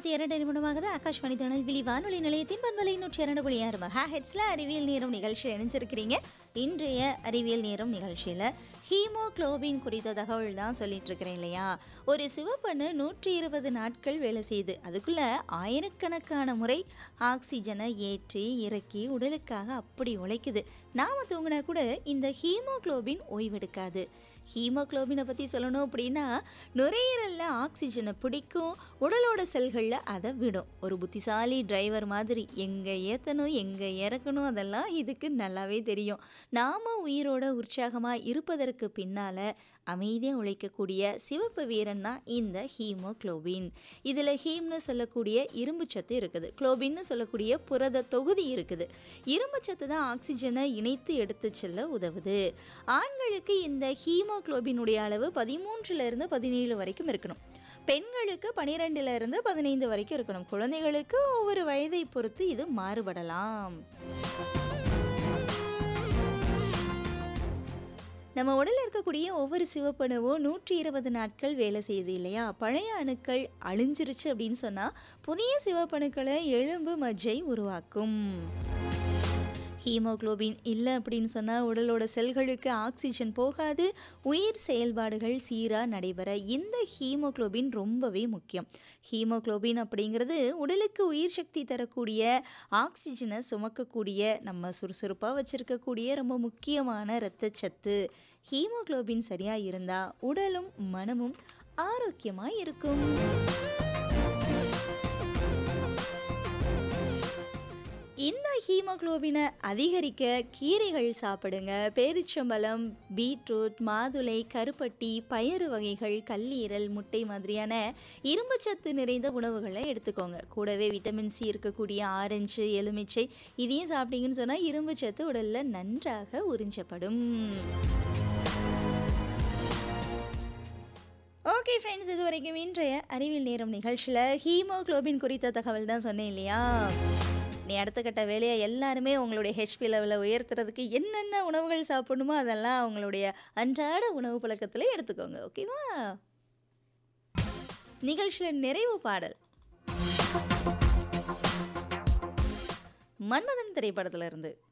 இருபத்தி இரண்டு நிமிடமாகுது ஆகாஷ்வாணி திருநெல்வேலி வானொலி நிலையத்தின் பண்பலை நூற்றி இரண்டு புள்ளி ஆறு மெகா ஹெட்ஸில் அறிவியல் நேரம் நிகழ்ச்சியில் இணைஞ்சிருக்கிறீங்க இன்றைய அறிவியல் நேரம் நிகழ்ச்சியில் ஹீமோக்ளோபின் குறித்த தகவல் தான் சொல்லிட்டு இருக்கிறேன் இல்லையா ஒரு சிவப்பணு நூற்றி இருபது நாட்கள் வேலை செய்யுது அதுக்குள்ள ஆயிரக்கணக்கான முறை ஆக்சிஜனை ஏற்றி இறக்கி உடலுக்காக அப்படி உழைக்குது நாம தூங்கினா கூட இந்த ஹீமோக்ளோபின் ஓய்வெடுக்காது ஹீமோக்ளோபினை பற்றி சொல்லணும் அப்படின்னா நுரையீரலில் ஆக்சிஜனை பிடிக்கும் உடலோட செல்களில் அதை விடும் ஒரு புத்திசாலி டிரைவர் மாதிரி எங்கே ஏற்றணும் எங்கே இறக்கணும் அதெல்லாம் இதுக்கு நல்லாவே தெரியும் நாம் உயிரோட உற்சாகமாக இருப்பதற்கு பின்னால் அமைதியாக உழைக்கக்கூடிய சிவப்பு வீரன் தான் இந்த ஹீமோக்ளோபின் இதில் ஹீம்னு சொல்லக்கூடிய இரும்பு சத்து இருக்குது குளோபின்னு சொல்லக்கூடிய புரத தொகுதி இருக்குது இரும்பு சத்து தான் ஆக்சிஜனை இணைத்து எடுத்து செல்ல உதவுது ஆண்களுக்கு இந்த ஹீமோக்ளோபினுடைய அளவு பதிமூன்றுல இருந்து பதினேழு வரைக்கும் இருக்கணும் பெண்களுக்கு பனிரெண்டுல இருந்து பதினைந்து வரைக்கும் இருக்கணும் குழந்தைகளுக்கு ஒவ்வொரு வயதை பொறுத்து இது மாறுபடலாம் நம்ம உடலில் இருக்கக்கூடிய ஒவ்வொரு சிவப்பணுவும் நூற்றி இருபது நாட்கள் வேலை செய்யுது இல்லையா பழைய அணுக்கள் அழிஞ்சிருச்சு அப்படின்னு சொன்னால் புதிய சிவப்பணுக்களை எலும்பு மஜ்ஜை உருவாக்கும் ஹீமோக்ளோபின் இல்லை அப்படின்னு சொன்னால் உடலோட செல்களுக்கு ஆக்சிஜன் போகாது உயிர் செயல்பாடுகள் சீராக நடைபெற இந்த ஹீமோக்ளோபின் ரொம்பவே முக்கியம் ஹீமோக்ளோபின் அப்படிங்கிறது உடலுக்கு உயிர் சக்தி தரக்கூடிய ஆக்சிஜனை சுமக்கக்கூடிய நம்ம சுறுசுறுப்பாக வச்சுருக்கக்கூடிய ரொம்ப முக்கியமான இரத்தச்சத்து ஹீமோக்ளோபின் சரியாக இருந்தால் உடலும் மனமும் ஆரோக்கியமாக இருக்கும் இந்த ஹீமோக்ளோபினை அதிகரிக்க கீரைகள் சாப்பிடுங்க பேரிச்சம்பழம் பீட்ரூட் மாதுளை கருப்பட்டி பயறு வகைகள் கல்லீரல் முட்டை மாதிரியான இரும்புச்சத்து நிறைந்த உணவுகளை எடுத்துக்கோங்க கூடவே விட்டமின் சி இருக்கக்கூடிய ஆரஞ்சு எலுமிச்சை இதையும் சாப்பிட்டீங்கன்னு சொன்னால் இரும்புச்சத்து உடலில் நன்றாக உறிஞ்சப்படும் ஓகே ஃப்ரெண்ட்ஸ் இது வரைக்கும் இன்றைய அறிவியல் நேரம் நிகழ்ச்சியில் ஹீமோக்ளோபின் குறித்த தகவல் தான் சொன்னேன் இல்லையா நீ அடுத்த கட்ட வேலையை எல்லாருமே உங்களுடைய ஹெச்பி லெவலை உயர்த்துறதுக்கு என்னென்ன உணவுகள் சாப்பிடணுமோ அதெல்லாம் அவங்களுடைய அன்றாட உணவு பழக்கத்தில் எடுத்துக்கோங்க ஓகேவா நிகழ்ச்சியில் நிறைவு பாடல் மன்மதன் திரைப்படத்துல இருந்து